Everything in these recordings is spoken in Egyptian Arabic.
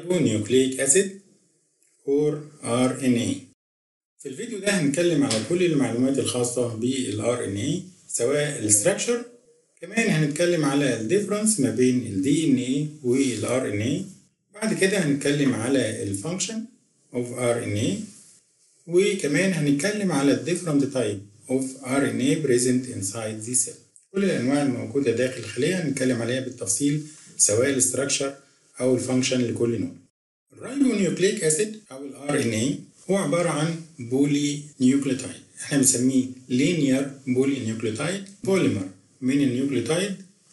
ribonucleic acid or RNA في الفيديو ده هنتكلم على كل المعلومات الخاصة بال RNA سواء الستراكشر كمان هنتكلم على الديفرنس ما بين ال DNA وال RNA بعد كده هنتكلم على الفانكشن of RNA وكمان هنتكلم على ال different type of RNA present inside the cell كل الأنواع الموجودة داخل الخلية هنتكلم عليها بالتفصيل سواء الستراكشر أو الفانكشن لكل نوع الرايبونيوكليك أسيد أو ال RNA هو عبارة عن بولي نيوكليوتايد احنا بنسميه لينير بولي نيوكليوتايد بوليمر من النيوكليوتايد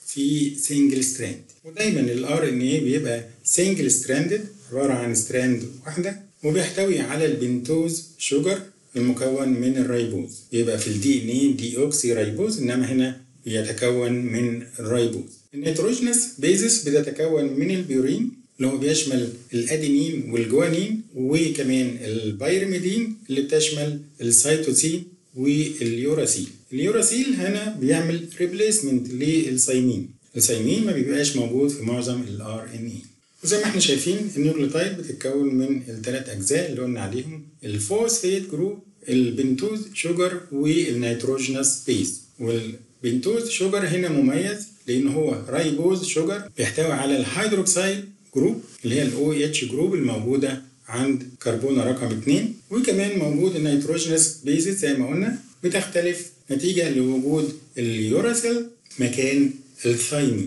في سنجل ستراند ودايما ال RNA بيبقى سنجل ستراندد عبارة عن ستراند واحدة وبيحتوي على البنتوز شوجر المكون من الريبوز يبقى في الدي ان اي دي اوكسي ريبوز انما هنا بيتكون من الريبوز النيتروجينس بيزس بتتكون من البيورين اللي هو بيشمل الادينين والجوانين وكمان البيرميدين اللي بتشمل السيتوسين واليوراسيل اليوراسيل هنا بيعمل ريبليسمنت للسيمين السيمين ما بيبقاش موجود في معظم الار ان اي وزي ما احنا شايفين النيوكليوتايد بتتكون من الثلاث اجزاء اللي قلنا عليهم الفوسفيت جروب البنتوز شوجر والنيتروجينس بيز والبنتوز شوجر هنا مميز لان هو رايبوز شوجر بيحتوي على الهيدروكسيل جروب اللي هي الاو اتش جروب الموجوده عند كربونه رقم 2 وكمان موجود النيتروجينس بيزز زي ما قلنا بتختلف نتيجه لوجود اليوراسيل مكان الثايمين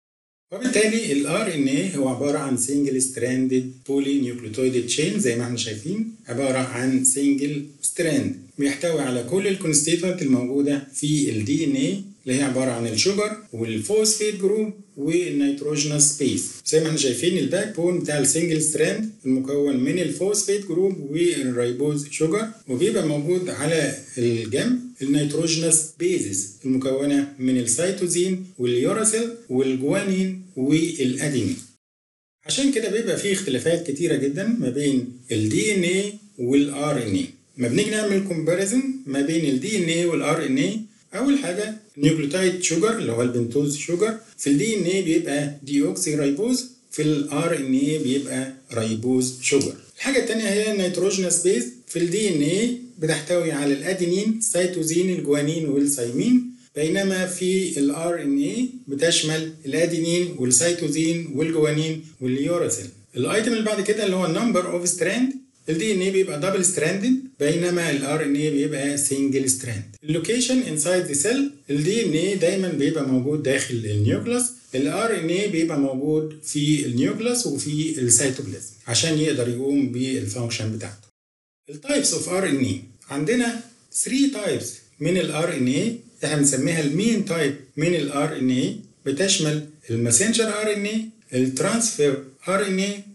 وبالتالي ال RNA هو عبارة عن single stranded polynucleotide chain زي ما احنا شايفين عبارة عن single strand بيحتوي على كل الكونستيتوينت الموجودة في ال DNA اللي هي عبارة عن الشوجر والفوسفيت جروب والنيتروجينس سبيس زي ما احنا شايفين الباك بون بتاع السنجل ستراند المكون من الفوسفيت جروب والريبوز شوجر وبيبقى موجود على الجنب النيتروجينس بيزز المكونة من السيتوزين واليوراسيل والجوانين والادينين عشان كده بيبقى فيه اختلافات كتيرة جدا ما بين ال DNA وال RNA ما بنيجي نعمل كومباريزن ما بين ال DNA وال RNA اول حاجه نيوكليوتايد شوجر اللي هو البنتوز شوجر في الدي ان اي بيبقى دي اوكسي ريبوز في الار ان اي بيبقى ريبوز شوجر الحاجه الثانيه هي النيتروجينس بيز في الدي ان اي بتحتوي على الادينين سيتوزين الجوانين والسيمين بينما في الار ان اي بتشمل الادينين والسيتوزين والجوانين واليوراسيل الايتم اللي بعد كده اللي هو النمبر اوف ستراند الدي ان اي بيبقى دبل ستراندد بينما الار ان اي بيبقى سنجل ستراند اللوكيشن انسايد ذا سيل الدي ان اي دايما بيبقى موجود داخل النيوكلاس الار ان اي بيبقى موجود في النيوكلاس وفي السيتوبلازم عشان يقدر يقوم بالفانكشن بتاعته التايبس اوف ار ان اي عندنا 3 تايبس من الار ان اي احنا بنسميها المين تايب من الار ان اي بتشمل الماسنجر ار ان اي الترانسفير ار ان اي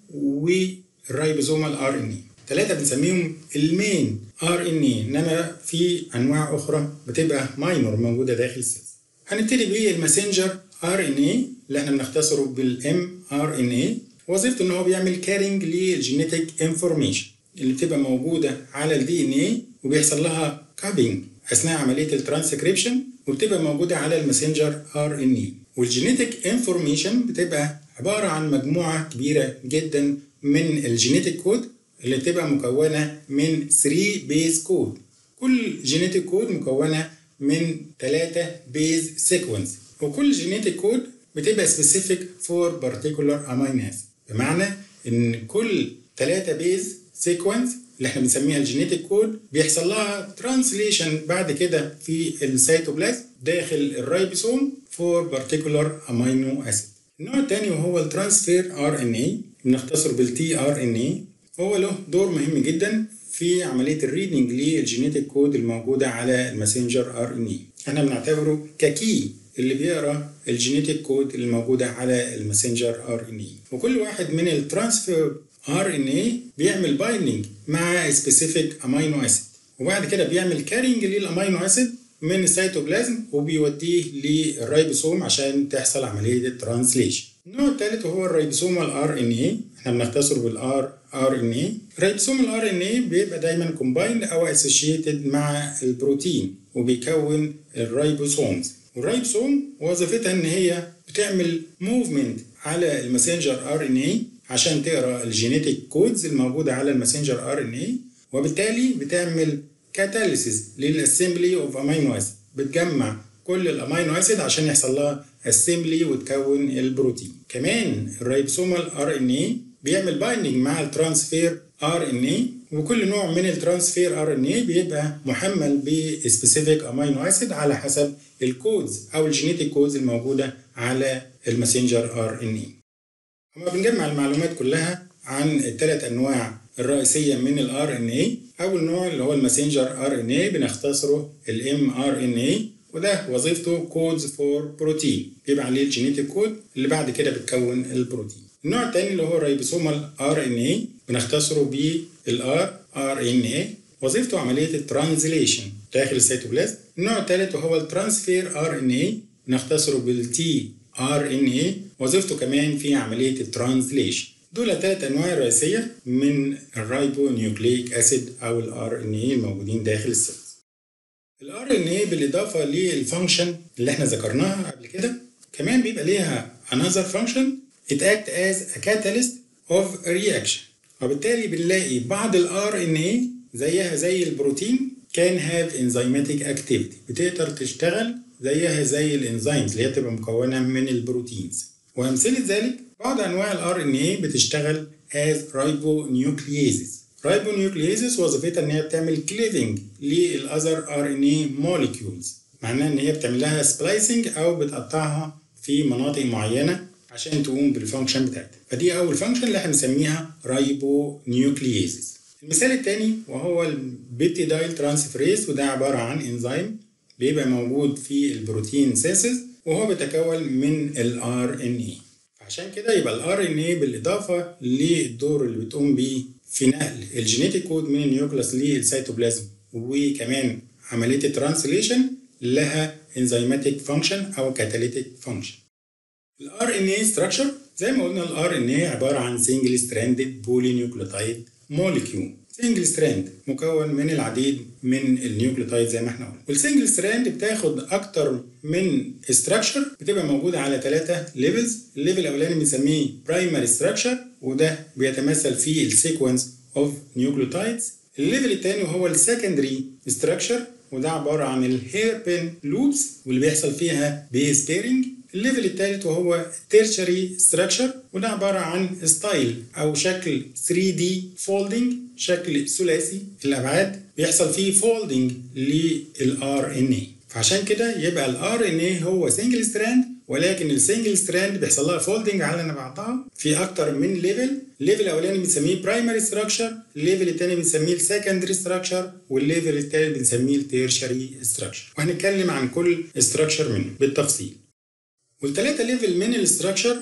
والريبوزومال ار ان اي ثلاثة بنسميهم المين ار ان اي انما في انواع اخرى بتبقى ماينور موجودة داخل السيلز. هنبتدي بالماسنجر ار ان اي اللي احنا بنختصره بالام ار ان اي وظيفته ان هو بيعمل كارينج للجينيتك انفورميشن اللي بتبقى موجودة على الدي ان اي وبيحصل لها كابينج اثناء عملية الترانسكريبشن وبتبقى موجودة على الماسنجر ار ان اي والجينيتك انفورميشن بتبقى عبارة عن مجموعة كبيرة جدا من الجينيتك كود اللي بتبقى مكونة من 3 بيز كود كل جينيتك كود مكونة من 3 بيز سيكونس وكل جينيتك كود بتبقى سبيسيفيك فور بارتيكولار امينو اسيد بمعنى ان كل 3 بيز سيكونس اللي احنا بنسميها الجينيتك كود بيحصل لها ترانسليشن بعد كده في السيتوبلازم داخل الرايبوسوم فور بارتيكولار امينو اسيد النوع الثاني وهو الترانسفير ار ان اي بنختصر بالتي ار ان اي هو له دور مهم جدا في عمليه الريدنج للجينيتك كود الموجوده على الماسنجر ار ان اي احنا بنعتبره ككي اللي بيقرا الجينيتك كود الموجوده على الماسنجر ار ان اي وكل واحد من الترانسفير ار ان اي بيعمل بايندنج مع سبيسيفيك امينو اسيد وبعد كده بيعمل كارينج للامينو اسيد من السيتوبلازم وبيوديه للريبوسوم عشان تحصل عمليه الترانسليشن النوع الثالث وهو الريبوسومال ار ان اي احنا بنختصره بالار ار ان اي الريبوسوم الار ان اي بيبقى دايما كومبايند او اسوشيتد مع البروتين وبيكون الريبوسومز والريبوسوم وظيفتها ان هي بتعمل موفمنت على الماسنجر ار ان اي عشان تقرا الجينيتيك كودز الموجوده على الماسنجر ار ان اي وبالتالي بتعمل كاتاليسيس للاسمبلي اوف امينو اسيد بتجمع كل الامينو اسيد عشان يحصل لها اسمبلي وتكون البروتين كمان الريبسومال ار ان اي بيعمل بايندنج مع الترانسفير ار ان اي وكل نوع من الترانسفير ار ان اي بيبقى محمل بسبيسيفيك امينو اسيد على حسب الكودز او الجينيتيك كودز الموجوده على الماسنجر ار ان اي اما بنجمع المعلومات كلها عن الثلاث انواع الرئيسيه من الار ان اي اول نوع اللي هو الماسنجر ار ان اي بنختصره الام ار ان اي وده وظيفته كودز فور بروتين بيبقى عليه الجينيتيك كود اللي بعد كده بتكون البروتين النوع الثاني اللي هو الريبوسومال ار ان اي بنختصره بالار ار ان اي وظيفته عمليه الترانزليشن داخل السيتوبلازم النوع الثالث وهو الترانسفير ار ان اي بنختصره بالتي ار ان اي وظيفته كمان في عمليه الترانزليشن دول ثلاث انواع رئيسيه من الرايبو نيوكليك اسيد او الار ان اي الموجودين داخل السيلز الار ان اي بالاضافه للفانكشن اللي احنا ذكرناها قبل كده كمان بيبقى ليها another function it act as a catalyst of reaction وبالتالي بنلاقي بعض الار ان اي زيها زي البروتين كان هاف enzymatic activity بتقدر تشتغل زيها زي الانزيمز اللي هي بتبقى مكونه من البروتينز وامثله ذلك بعض انواع الار ان اي بتشتغل as ribonucleases ribonucleases وظيفتها ان هي بتعمل كليفنج للاذر ار ان اي موليكيولز معناها ان هي بتعمل لها سبلايسنج او بتقطعها في مناطق معينه عشان تقوم بالفانكشن بتاعتها فدي اول فانكشن اللي احنا بنسميها رايبونيوكلييزز المثال الثاني وهو البيبتيدايل ترانسفريز وده عباره عن انزيم بيبقى موجود في البروتين سيسز وهو بيتكون من الار ان اي عشان كده يبقى الار ان اي بالاضافه للدور اللي بتقوم بيه في نقل الجينيتيك كود من النيوكلاس للسيتوبلازم وكمان عمليه الترانسليشن لها انزيماتيك فانكشن او كاتاليتيك فانكشن الار ان اي ستراكشر زي ما قلنا الار ان اي عباره عن سنجل ستراندد بولي نيوكليوتايد موليكيول سنجل ستراند مكون من العديد من النيوكليوتايد زي ما احنا قلنا والسنجل ستراند بتاخد اكتر من ستراكشر بتبقى موجوده على ثلاثه ليفلز الليفل الاولاني بنسميه برايمري ستراكشر وده بيتمثل في السيكونس اوف نيوكليوتايدز الليفل الثاني وهو السكندري ستراكشر وده عباره عن الهير بين لوبس واللي بيحصل فيها بيس بيرنج الليفل الثالث وهو تيرشري ستراكشر وده عبارة عن ستايل أو شكل 3D فولدنج شكل ثلاثي الأبعاد بيحصل فيه فولدنج للار ان اي فعشان كده يبقى الار ان اي هو سنجل ستراند ولكن السنجل ستراند بيحصل لها فولدنج على بعضها في اكتر من ليفل الليفل الاولاني بنسميه برايمري ستراكشر الليفل الثاني بنسميه السكندري ستراكشر والليفل الثالث بنسميه التيرشري ستراكشر وهنتكلم عن كل ستراكشر منه بالتفصيل والثلاثة ليفل من الاستراكشر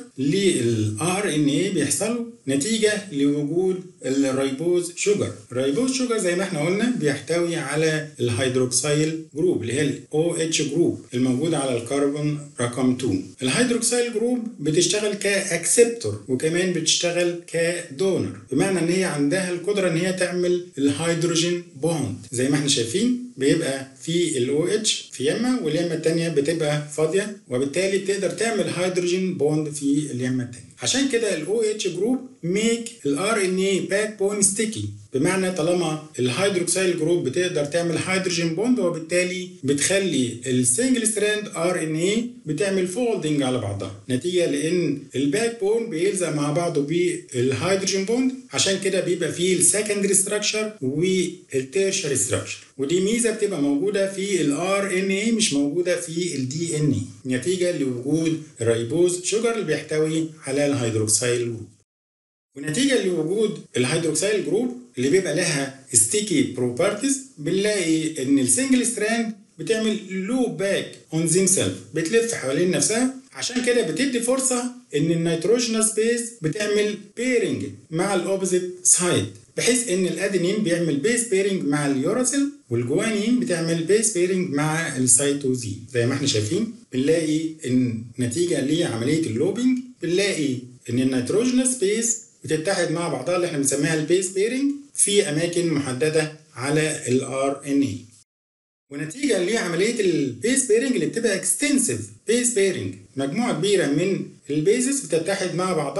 للار ان اي بيحصلوا نتيجة لوجود الريبوز شوجر الريبوز شوجر زي ما احنا قلنا بيحتوي على الهيدروكسيل جروب اللي هي الاو اتش جروب الموجودة على الكربون رقم 2 الهيدروكسيل جروب بتشتغل كاكسبتور وكمان بتشتغل كدونر بمعنى ان هي عندها القدرة ان هي تعمل الهيدروجين بوند زي ما احنا شايفين بيبقى في الاو اتش في يمه واليمه الثانيه بتبقى فاضيه وبالتالي بتقدر تعمل هيدروجين بوند في اليمه الثانيه عشان كده الاو اتش جروب ميك الار ان اي باك بون ستيكي بمعنى طالما الهيدروكسيل جروب بتقدر تعمل هيدروجين بوند وبالتالي بتخلي السنجل ستراند ار ان اي بتعمل فولدنج على بعضها نتيجه لان الباك بون بيلزق مع بعضه بالهيدروجين بوند عشان كده بيبقى فيه السكندري ستراكشر والتيرشري ستراكشر ودي ميزه بتبقى موجوده في الار ان اي مش موجوده في الدي ان اي نتيجه لوجود الريبوز شوجر اللي بيحتوي على الهيدروكسيل جروب ونتيجه لوجود الهيدروكسيل جروب اللي بيبقى لها ستيكي بروبرتيز بنلاقي ان السنجل ستراند بتعمل لوب باك اون ذيم سيلف بتلف حوالين نفسها عشان كده بتدي فرصه ان النيتروجينوس بيز بتعمل بيرنج مع الاوبوزيت سايد بحيث ان الادينين بيعمل بيس بيرنج مع اليوراسيل والجوانين بتعمل بيس بيرنج مع السيتوزين زي ما احنا شايفين بنلاقي ان نتيجه لعمليه اللوبينج بنلاقي ان النيتروجينوس بيز بتتحد مع بعضها اللي احنا بنسميها البيس بيرنج في اماكن محدده على الار ان اي ونتيجه لعمليه البيس بيرنج اللي بتبقى اكستنسيف بيس بيرنج مجموعه كبيره من البيزز بتتحد مع بعضها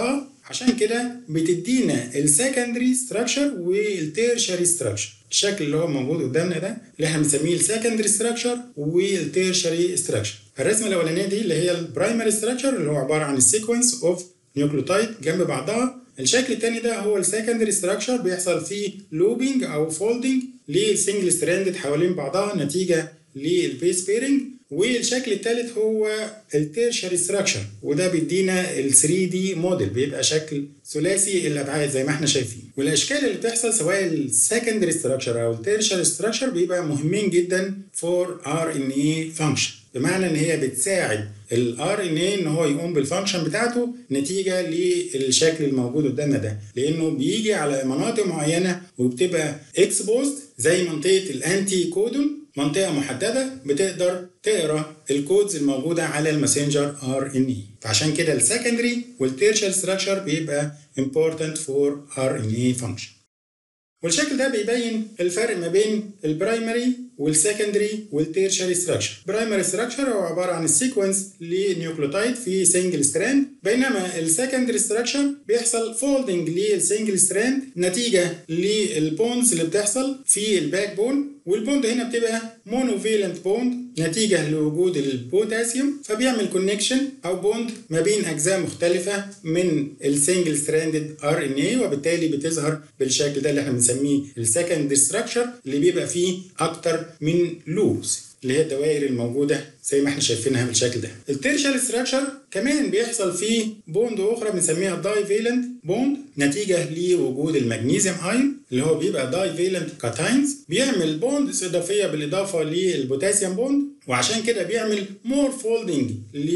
عشان كده بتدينا السكندري ستراكشر والتيرشري ستراكشر الشكل اللي هو موجود قدامنا ده اللي احنا بنسميه السكندري ستراكشر والتيرشري ستراكشر الرسمه الاولانيه دي اللي هي البرايمري ستراكشر اللي هو عباره عن السيكونس اوف نيوكليوتايد جنب بعضها الشكل الثاني ده هو السكندري ستراكشر بيحصل فيه لوبينج او فولدنج للسنجل ستراندد حوالين بعضها نتيجه للبيس بيرنج والشكل الثالث هو التيرشري ستراكشر وده بيدينا ال 3 دي موديل بيبقى شكل ثلاثي الابعاد زي ما احنا شايفين والاشكال اللي بتحصل سواء السكندري ستراكشر او التيرشري ستراكشر بيبقى مهمين جدا فور ار ان اي فانكشن بمعنى ان هي بتساعد الار ان اي ان هو يقوم بالفانكشن بتاعته نتيجه للشكل الموجود قدامنا ده لانه بيجي على مناطق معينه وبتبقى اكسبوزد زي منطقه الانتي كودون منطقه محدده بتقدر تقرا الكودز الموجوده على الماسنجر ار ان اي فعشان كده السكندري والتيرشال ستراكشر بيبقى important for RNA function والشكل ده بيبين الفرق ما بين البرايمري والسكندري والتيرشري ستراكشر برايمري ستراكشر هو عباره عن السيكونس لنيوكليوتايد في سنجل ستراند بينما السكندري ستراكشر بيحصل فولدنج للسنجل ستراند نتيجه للبوندز اللي بتحصل في الباك بون والبوند هنا بتبقى مونوفيلنت بوند نتيجة لوجود البوتاسيوم فبيعمل كونكشن أو بوند ما بين أجزاء مختلفة من السنجل ستراندد ار ان اي وبالتالي بتظهر بالشكل ده اللي احنا بنسميه السكند ستراكشر اللي بيبقى فيه أكتر من لوبس اللي هي الدوائر الموجودة زي ما احنا شايفينها بالشكل ده. التيرشال ستراكشر كمان بيحصل فيه بوند أخرى بنسميها داي فيلنت بوند نتيجة لوجود المغنيسيوم ايون اللي هو بيبقى داي فيلنت كاتاينز بيعمل بوندز إضافية بالإضافة للبوتاسيوم بوند وعشان كده بيعمل مور فولدنج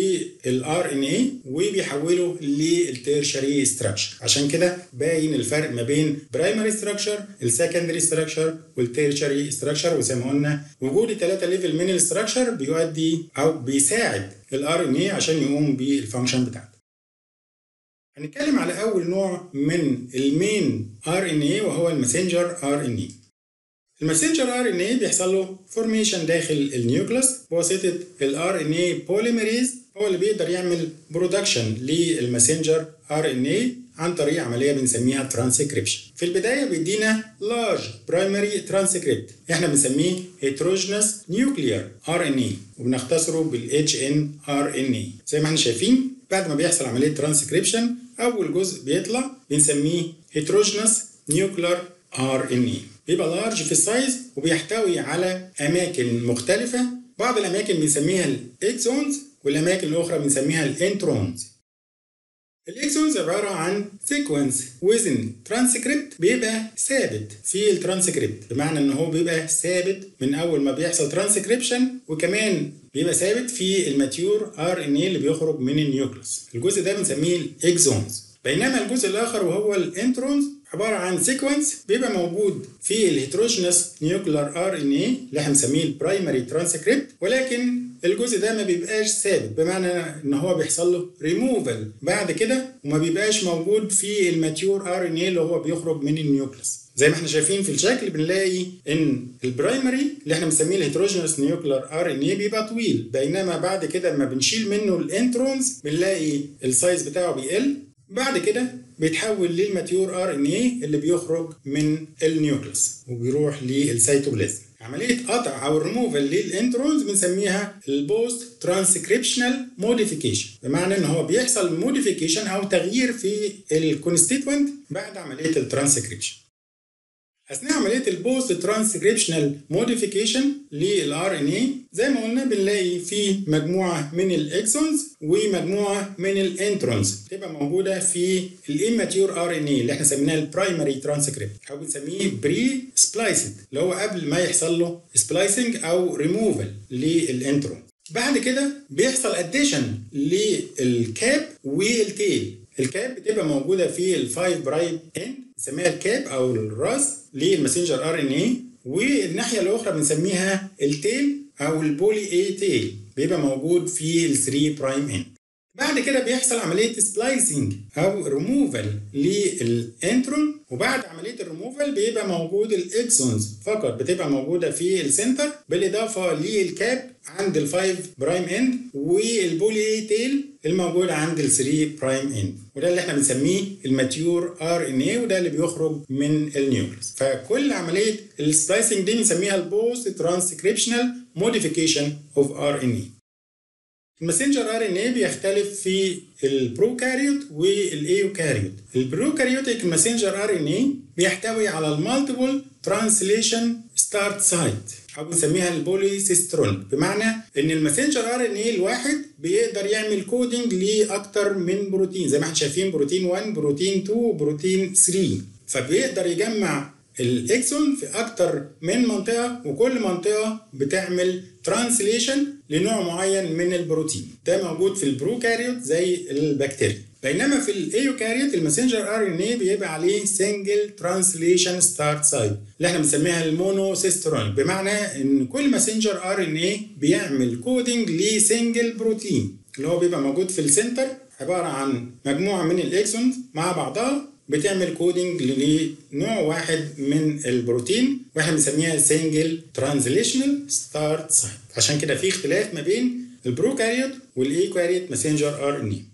للار ان اي وبيحوله للتيرشري ستراكشر عشان كده باين الفرق ما بين برايمري ستراكشر السكندري ستراكشر والتيرشري ستراكشر وزي ما قلنا وجود الثلاثه ليفل من الستراكشر بيؤدي او بيساعد الار ان اي عشان يقوم بالفانكشن بتاعته هنتكلم على اول نوع من المين ار ان اي وهو الماسنجر ار ان اي الماسنجر ار ان اي بيحصل له فورميشن داخل النيوكليوس بواسطه الار ان اي بوليميريز هو اللي بيقدر يعمل برودكشن للماسنجر ار ان اي عن طريق عمليه بنسميها ترانسكريبشن في البدايه بيدينا لارج برايمري ترانسكريبت احنا بنسميه هيتروجينس نيوكليير ار ان اي وبنختصره بالاتش ان ار ان اي زي ما احنا شايفين بعد ما بيحصل عمليه ترانسكريبشن اول جزء بيطلع بنسميه هيتروجينس نيوكليير ار ان اي بيبقى لارج في السايز وبيحتوي على اماكن مختلفه بعض الاماكن بنسميها الاكسونز والاماكن الاخرى بنسميها الانترونز الاكسونز عباره عن سيكونس وزن ترانسكريبت بيبقى ثابت في الترانسكريبت بمعنى ان هو بيبقى ثابت من اول ما بيحصل ترانسكريبشن وكمان بيبقى ثابت في الماتيور ار ان اي اللي بيخرج من النيوكليوس الجزء ده بنسميه الاكسونز بينما الجزء الاخر وهو الانترونز عباره عن سيكونس بيبقى موجود في الهيتروجينس نيوكلير ار ان اي اللي احنا بنسميه البرايمري ترانسكريبت ولكن الجزء ده ما بيبقاش ثابت بمعنى ان هو بيحصل له ريموفال بعد كده وما بيبقاش موجود في الماتيور ار ان اي اللي هو بيخرج من النيوكليوس زي ما احنا شايفين في الشكل بنلاقي ان البرايمري اللي احنا بنسميه الهيتروجينس نيوكلير ار ان اي بيبقى طويل بينما بعد كده لما بنشيل منه الانترونز بنلاقي السايز بتاعه بيقل بعد كده بيتحول للماتيور ار ان اي اللي بيخرج من النيوكليوس وبيروح للسيتوبلازم عمليه قطع او ريموفال للانترونز بنسميها البوست ترانسكريبشنال موديفيكيشن بمعنى ان هو بيحصل موديفيكيشن او تغيير في الكونستيتوينت بعد عمليه الترانسكريبشن اثناء عمليه البوست ترانسكريبشنال موديفيكيشن للار ان اي زي ما قلنا بنلاقي في مجموعه من الاكسونز ومجموعه من الانترونز تبقى موجوده في الاماتيور ار ان اي اللي احنا سميناه البرايمري ترانسكريبت او بنسميه بري سبلايسد اللي هو قبل ما يحصل له سبلايسنج او ريموفال للانترون بعد كده بيحصل اديشن للكاب والتيل الكاب بتبقى موجوده في الفايف برايم اند بنسميها الكاب او الراس للماسنجر ار ان اي والناحيه الاخرى بنسميها التيل او البولي اي تيل بيبقى موجود في ال 3 برايم اند بعد كده بيحصل عمليه سبلايسنج او ريموفال للانترون وبعد عمليه الريموفال بيبقى موجود الاكسونز فقط بتبقى موجوده في السنتر بالاضافه للكاب عند ال 5 برايم اند والبولي تيل الموجود عند ال 3 برايم اند وده اللي احنا بنسميه الماتيور ار ان اي وده اللي بيخرج من النيوكليس فكل عمليه السبلايسنج دي بنسميها البوست ترانسكريبشنال موديفيكيشن اوف ار ان اي الماسنجر ار ان اي بيختلف في البروكاريوت والايوكاريوت البروكاريوتيك ماسنجر ار ان اي بيحتوي على المالتيبل ترانسليشن ستارت سايت او بنسميها البوليسيسترون بمعنى ان الماسنجر ار ان اي الواحد بيقدر يعمل كودنج لاكتر من بروتين زي ما احنا شايفين بروتين 1 بروتين 2 وبروتين 3 فبيقدر يجمع الاكسون في اكتر من منطقه وكل منطقه بتعمل ترانسليشن لنوع معين من البروتين ده موجود في البروكاريوت زي البكتيريا بينما في الايوكاريوت الماسنجر ار ان اي بيبقى عليه سنجل ترانسليشن ستارت سايت اللي احنا بنسميها المونوسيسترون بمعنى ان كل ماسنجر ار ان اي بيعمل كودنج لسنجل بروتين اللي هو بيبقى موجود في السنتر عباره عن مجموعه من الاكسونز مع بعضها بتعمل كودنج لنوع واحد من البروتين واحنا بنسميها سنجل ترانزليشنال ستارت سايت عشان كده في اختلاف ما بين البروكاريوت والايكاريوت ماسنجر ار ان اي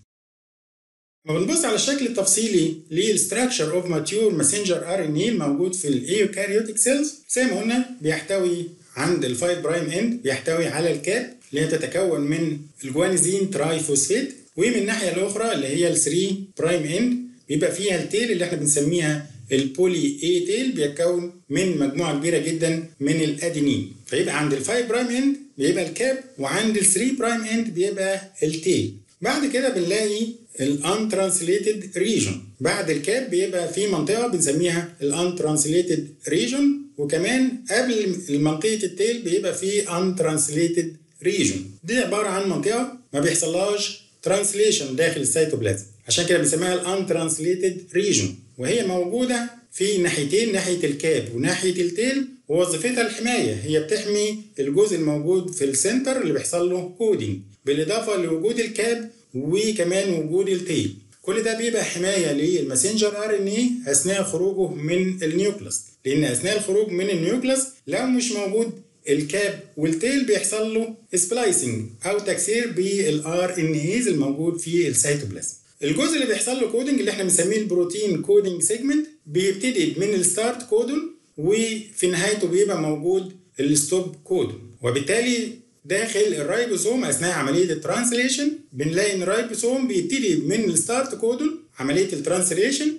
لما بنبص على الشكل التفصيلي للستراكشر اوف ماتيور ماسنجر ار ان اي الموجود في الايوكاريوتيك سيلز زي ما قلنا بيحتوي عند ال 5 برايم اند بيحتوي على الكاب اللي هي تتكون من الجوانزين تراي فوسفيت ومن الناحيه الاخرى اللي هي ال 3 برايم اند بيبقى فيها التيل اللي احنا بنسميها البولي اي تيل بيتكون من مجموعه كبيره جدا من الادينين فيبقى عند ال 5 برايم اند بيبقى الكاب وعند ال 3 برايم اند بيبقى التيل بعد كده بنلاقي الانترانسليتد ريجون بعد الكاب بيبقى في منطقه بنسميها الانترانسليتد ريجون وكمان قبل منطقه التيل بيبقى في انترانسليتد ريجون دي عباره عن منطقه ما بيحصلهاش ترانسليشن داخل السيتوبلازم عشان كده بنسميها الانترانسليتد ريجون وهي موجوده في ناحيتين ناحيه الكاب وناحيه التيل ووظيفتها الحمايه هي بتحمي الجزء الموجود في السنتر اللي بيحصل له كودينج بالاضافه لوجود الكاب وكمان وجود التيل كل ده بيبقى حمايه للماسنجر ار ان اي اثناء خروجه من النيوكلس لان اثناء الخروج من النيوكلس لو مش موجود الكاب والتيل بيحصل له سبلايسنج او تكسير بالار ان ايز الموجود في السيتوبلازم الجزء اللي بيحصل له كودنج اللي احنا بنسميه البروتين كودنج سيجمنت بيبتدي من الستارت كودون وفي نهايته بيبقى موجود الستوب كودون وبالتالي داخل الرايبوسوم اثناء عمليه الترانسليشن بنلاقي ان الرايبوسوم بيبتدي من الستارت كودون عمليه الترانسليشن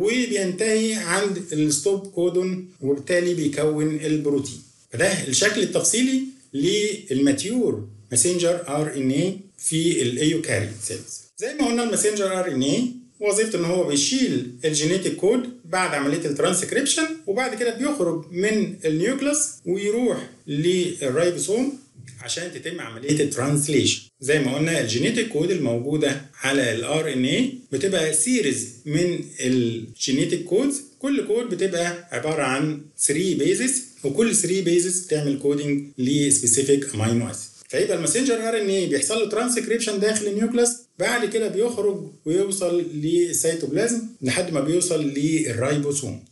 وبينتهي عند الستوب كودون وبالتالي بيكون البروتين فده الشكل التفصيلي للماتيور ماسنجر ار ان اي في الايوكاريوت سيلز زي ما قلنا الماسنجر ار ان اي وظيفته ان هو بيشيل الجينيتيك كود بعد عمليه الترانسكريبشن وبعد كده بيخرج من النيوكلس ويروح للرايبوسوم عشان تتم عمليه الترانسليشن زي ما قلنا الجينيتيك كود الموجوده على الار ان اي بتبقى سيريز من الجينيتيك كودز كل كود بتبقى عباره عن 3 بيزز وكل 3 بيزز بتعمل كودنج لسبيسيفيك امينو اسيد فيبقى الماسنجر ار ان اي بيحصل له ترانسكريبشن داخل النيوكلس بعد كده بيخرج ويوصل للسيتوبلازم لحد ما بيوصل للرايبوسوم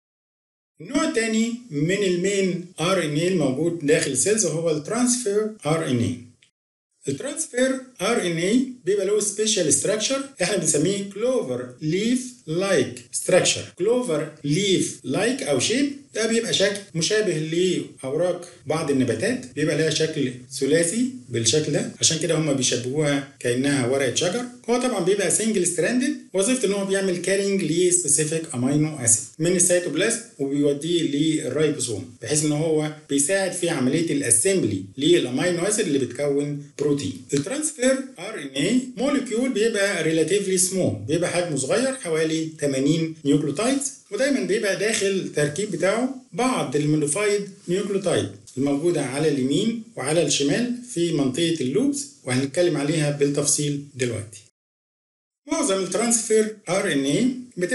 النوع الثاني من المين ار ان اي الموجود داخل السيلز هو الترانسفير ار ان اي الترانسفير ار ان اي بيبقى له سبيشال ستراكشر احنا بنسميه كلوفر ليف لايك ستراكشر كلوفر ليف لايك او شيب ده بيبقى شكل مشابه لاوراق بعض النباتات بيبقى لها شكل ثلاثي بالشكل ده عشان كده هم بيشبهوها كانها ورقه شجر هو طبعا بيبقى سنجل ستراندد وظيفته ان هو بيعمل كارينج لسبيسيفيك امينو اسيد من السيتوبلازم وبيوديه للرايبوسوم بحيث ان هو بيساعد في عمليه الاسمبلي للامينو اسيد اللي بتكون بروتين الترانسفير ار ان اي موليكيول بيبقى ريلاتيفلي سمول بيبقى حجمه صغير حوالي 80 نيوكليوتايدز ودايما بيبقى داخل التركيب بتاعه بعض الموديفايد نيوكليوتايد الموجودة على اليمين وعلى الشمال في منطقة اللوبس وهنتكلم عليها بالتفصيل دلوقتي. معظم الترانسفير ار ان اي بتبقى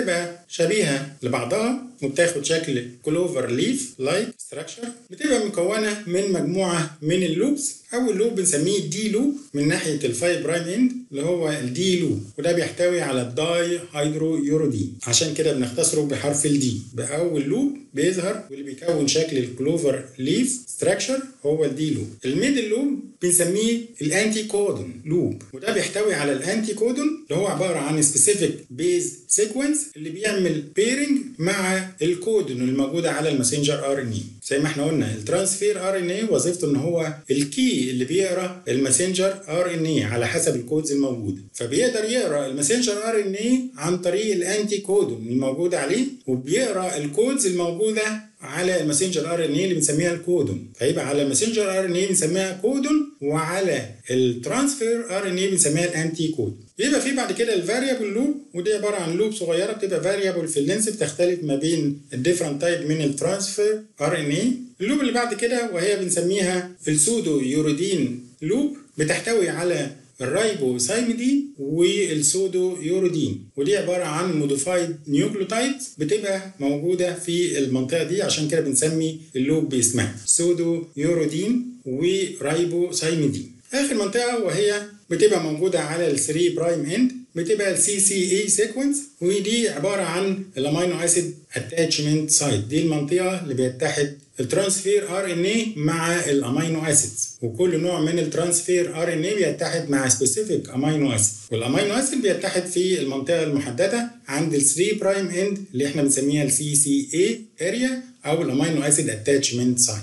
شبيهه لبعضها وبتاخد شكل كلوفر ليف لايك ستراكشر بتبقى مكونه من مجموعه من اللوبس اول لوب بنسميه دي لوب من ناحيه الفايف برايم اند اللي هو الدي لوب وده بيحتوي على الداي هيدرو يورودين عشان كده بنختصره بحرف الدي باول لوب بيظهر واللي بيكون شكل الكلوفر ليف ستراكشر هو الدي لوب الميدل لوب بنسميه الانتي كودون لوب وده بيحتوي على الانتي كودون اللي هو عباره عن سبيسيفيك بيز سيكونس اللي بيعمل بيرنج مع الكودون الموجوده على الماسنجر ار ان اي زي ما احنا قلنا الترانسفير ار ان اي وظيفته ان هو الكي اللي بيقرا الماسنجر ار ان اي على حسب الكودز الموجوده فبيقدر يقرا الماسنجر ار ان اي عن طريق الانتي كودون الموجود عليه وبيقرا الكودز الموجوده على الماسنجر ار ان اي اللي بنسميها الكودون فيبقى على الماسنجر ار ان اي بنسميها كودون وعلى الترانسفير ار ان اي بنسميها الانتي كود بيبقى في بعد كده الفاريبل لوب ودي عباره عن لوب صغيره بتبقى فاريبل في اللينس بتختلف ما بين الديفرنت تايب من الترانسفير ار ان اي اللوب اللي بعد كده وهي بنسميها السودو يورودين لوب بتحتوي على الرايبوسايميدين والسودو يورودين ودي عباره عن موديفايد نيوكليوتايد بتبقى موجوده في المنطقه دي عشان كده بنسمي اللوب باسمها سودو يورودين ورايبوسايميدين اخر منطقه وهي بتبقى موجوده على ال 3 برايم اند بتبقى السي سي اي سيكونس ودي عباره عن الامينو اسيد اتاتشمنت سايت دي المنطقه اللي بيتحد الترانسفير ار ان اي مع الامينو اسيدز وكل نوع من الترانسفير ار ان اي بيتحد مع سبيسيفيك امينو اسيد والامينو اسيد بيتحد في المنطقه المحدده عند ال 3 برايم اند اللي احنا بنسميها السي سي اي اريا او الامينو اسيد اتاتشمنت سايت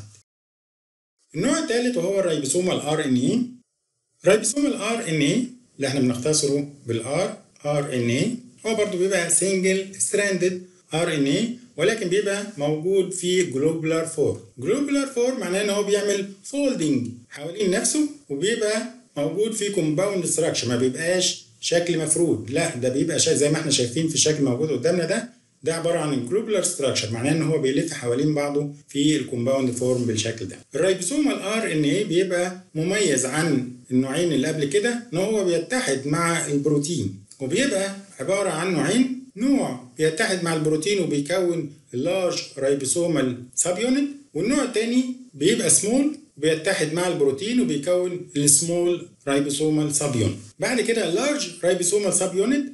النوع الثالث وهو الريبوسومال ار ان اي الريبوسومال ار ان اي اللي احنا بنختصره بالار ار ان اي هو برضه بيبقى سنجل ستراندد ار ان اي ولكن بيبقى موجود في جلوبولار فور جلوبولار فور معناه ان هو بيعمل فولدنج حوالين نفسه وبيبقى موجود في كومباوند ستراكشر ما بيبقاش شكل مفرود لا ده بيبقى شكل زي ما احنا شايفين في الشكل موجود قدامنا ده ده عباره عن جلوبولار ستراكشر معناه ان هو بيلف حوالين بعضه في الكومباوند فورم بالشكل ده الريبوسومال ار ان اي بيبقى مميز عن النوعين اللي قبل كده ان هو بيتحد مع البروتين وبيبقى عباره عن نوعين نوع بيتحد مع البروتين وبيكون اللارج رايبوسومال سب يونت والنوع الثاني بيبقى سمول بيتحد مع البروتين وبيكون السمول رايبوسومال سب يونت بعد كده اللارج رايبوسومال سب يونت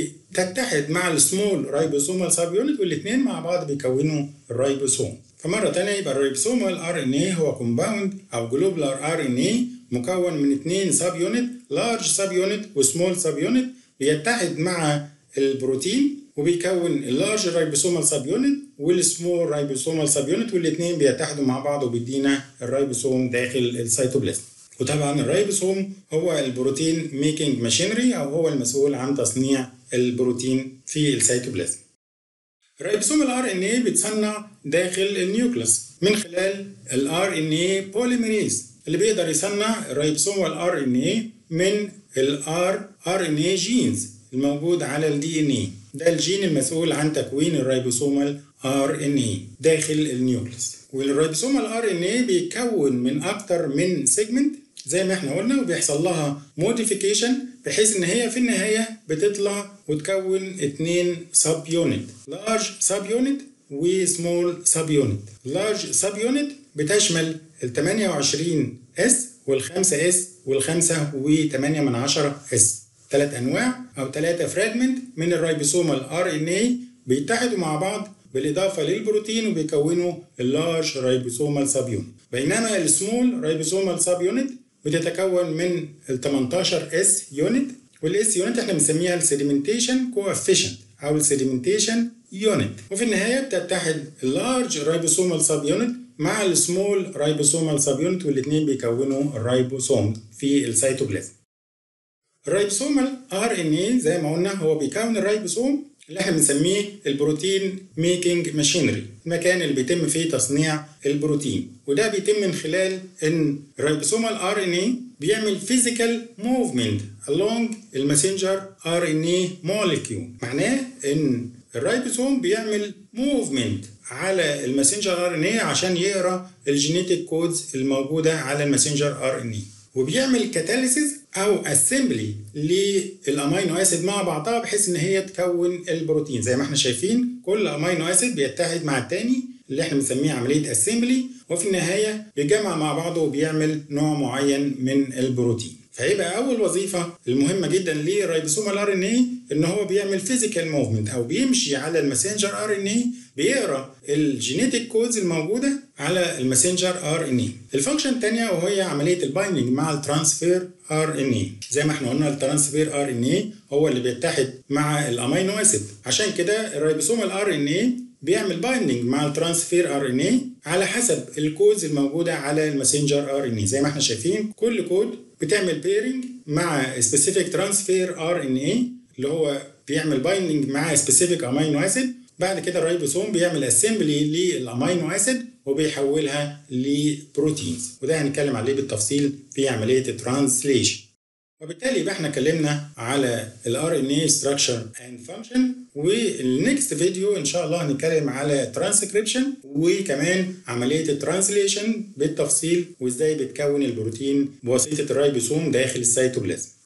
بتتحد مع السمول رايبوسومال سب يونت والاثنين مع بعض بيكونوا الرايبوسوم فمره ثانيه يبقى الرايبوسومال ار ان اي هو كومباوند او جلوبولار ار ان اي مكون من اثنين سب يونت لارج سب يونت وسمول سب يونت بيتحد مع البروتين وبيكون اللارج رايبوسومال سب يونت والسمول رايبوسومال سب يونت والاثنين بيتحدوا مع بعض وبيدينا الرايبوسوم داخل السيتوبلازم وطبعا الرايبوسوم هو البروتين ميكنج ماشينري او هو المسؤول عن تصنيع البروتين في السيتوبلازم الرايبوسوم الار ان اي بيتصنع داخل النيوكليوس من خلال الار ان اي بوليميريز اللي بيقدر يصنع الرايبوسوم الار ان اي من الار ار ان اي جينز الموجود على الدي ان اي ده الجين المسؤول عن تكوين الرايبوسومال ار ان اي داخل النيوكليوس والرايبوسومال ار ان اي بيكون من اكتر من سيجمنت زي ما احنا قلنا وبيحصل لها موديفيكيشن بحيث ان هي في النهايه بتطلع وتكون اتنين سب يونت لارج سب يونت وسمول سب يونت لارج سب يونت بتشمل ال 28 اس وال 5 اس وال 5 و8 من 10 اس ثلاث انواع او ثلاثه فراجمنت من الرايبوسومال ار ان اي بيتحدوا مع بعض بالاضافه للبروتين وبيكونوا اللارج رايبوسومال سب يونت بينما السمول رايبوسومال سب يونت بتتكون من ال 18 اس يونت والاس يونت احنا بنسميها السيديمنتيشن كوفيشنت او السيديمنتيشن يونت وفي النهايه بتتحد اللارج رايبوسومال سب يونت مع السمول رايبوسومال سب يونت والاثنين بيكونوا الرايبوسوم في السيتوبلازم الرايبوسومال ار ان اي زي ما قلنا هو بيكون الرايبوسوم اللي احنا بنسميه البروتين ميكنج ماشينري المكان اللي بيتم فيه تصنيع البروتين وده بيتم من خلال ان الرايبوسومال ار ان اي بيعمل فيزيكال موفمنت along الماسنجر ار ان اي موليكيول معناه ان الرايبوسوم بيعمل موفمنت على الماسنجر ار ان اي عشان يقرا الجينيتك كودز الموجوده على الماسنجر ار ان اي وبيعمل كاتاليسيس او اسمبلي للامينو اسيد مع بعضها بحيث ان هي تكون البروتين زي ما احنا شايفين كل امينو اسيد بيتحد مع التاني اللي احنا بنسميه عمليه اسمبلي وفي النهايه بيجمع مع بعضه وبيعمل نوع معين من البروتين فهيبقى اول وظيفه المهمه جدا للريبوسوم الار ان اي ان هو بيعمل فيزيكال موفمنت او بيمشي على الماسنجر ار ان اي بيقرا الجينيتك كودز الموجوده على الماسنجر ار ان اي الفانكشن الثانيه وهي عمليه البايندنج مع الترانسفير ار ان اي زي ما احنا قلنا الترانسفير ار ان اي هو اللي بيتحد مع الامينو اسيد عشان كده الريبوسوم الار ان اي بيعمل بايندنج مع الترانسفير ار ان اي على حسب الكودز الموجوده على الماسنجر ار ان اي زي ما احنا شايفين كل كود بتعمل بيرنج مع سبيسيفيك ترانسفير ار ان اي اللي هو بيعمل بايندنج مع سبيسيفيك امينو اسيد بعد كده الريبوسوم بيعمل اسمبلي للامينو اسيد وبيحولها لبروتينز وده هنتكلم عليه بالتفصيل في عمليه الترانسليشن وبالتالي يبقى احنا اتكلمنا على الار ان اي ستراكشر اند فانكشن والنكست فيديو ان شاء الله هنتكلم على ترانسكريبشن وكمان عمليه الترانسليشن بالتفصيل وازاي بتكون البروتين بواسطه الريبوسوم داخل السيتوبلازم